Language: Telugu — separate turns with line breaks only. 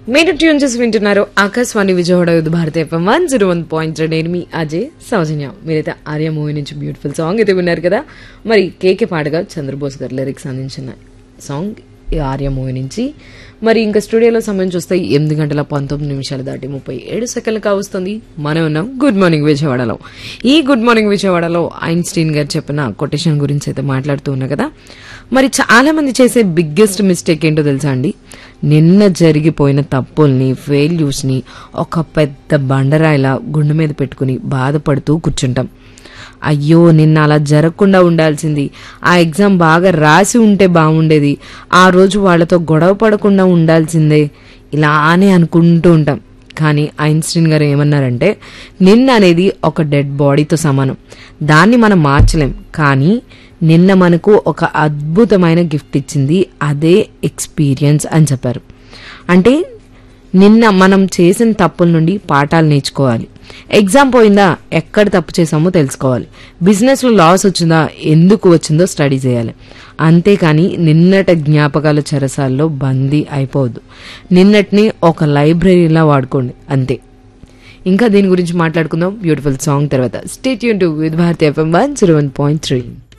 మీరు ట్యూన్ చేసి వింటున్నారు Akashvani Vijayawada youth Bharata FM one zero one point నేను మీ అజయ్ సౌజన్య మీరైతే ఆర్య మూవీ నుంచి బ్యూటిఫుల్ సాంగ్ అయితే విన్నారు కదా మరి కేకే పాడగా చంద్రబోస్ గారు లిరిక్స్ అందించిన సాంగ్ ఈ ఆర్య మూవీ నుంచి మరి ఇంకా స్టూడియోలో సమయం చూస్తే ఎనిమిది గంటల పంతొమ్మిది నిమిషాలు దాటి ముప్పై ఏడు సెకండ్లు కావస్తుంది మనం ఉన్నాం గుడ్ మార్నింగ్ విజయవాడలో ఈ గుడ్ మార్నింగ్ విజయవాడలో ఐన్స్టీన్ గారు చెప్పిన కొటేషన్ గురించి అయితే మాట్లాడుతూ ఉన్నా కదా మరి చాలా మంది చేసే బిగ్గెస్ట్ మిస్టేక్ ఏంటో తెలుసా అండి నిన్న జరిగిపోయిన తప్పుల్ని ఫెయిల్యూస్ని ఒక పెద్ద బండరాయిలా గుండె మీద పెట్టుకుని బాధపడుతూ కూర్చుంటాం అయ్యో నిన్న అలా జరగకుండా ఉండాల్సింది ఆ ఎగ్జామ్ బాగా రాసి ఉంటే బాగుండేది ఆ రోజు వాళ్ళతో గొడవ పడకుండా ఉండాల్సిందే ఇలానే అనుకుంటూ ఉంటాం కానీ ఐన్స్టీన్ గారు ఏమన్నారంటే నిన్న అనేది ఒక డెడ్ బాడీతో సమానం దాన్ని మనం మార్చలేం కానీ నిన్న మనకు ఒక అద్భుతమైన గిఫ్ట్ ఇచ్చింది అదే ఎక్స్పీరియన్స్ అని చెప్పారు అంటే నిన్న మనం చేసిన తప్పుల నుండి పాఠాలు నేర్చుకోవాలి ఎగ్జామ్ పోయిందా ఎక్కడ తప్పు చేసామో తెలుసుకోవాలి బిజినెస్లో లాస్ వచ్చిందా ఎందుకు వచ్చిందో స్టడీ చేయాలి అంతేకాని నిన్నట జ్ఞాపకాల చెరసాల్లో బందీ అయిపోవద్దు నిన్నటిని ఒక లైబ్రరీలా వాడుకోండి అంతే ఇంకా దీని గురించి మాట్లాడుకుందాం బ్యూటిఫుల్ సాంగ్ తర్వాత స్టేట్ యూన్ to with Bharati FM one zero one point three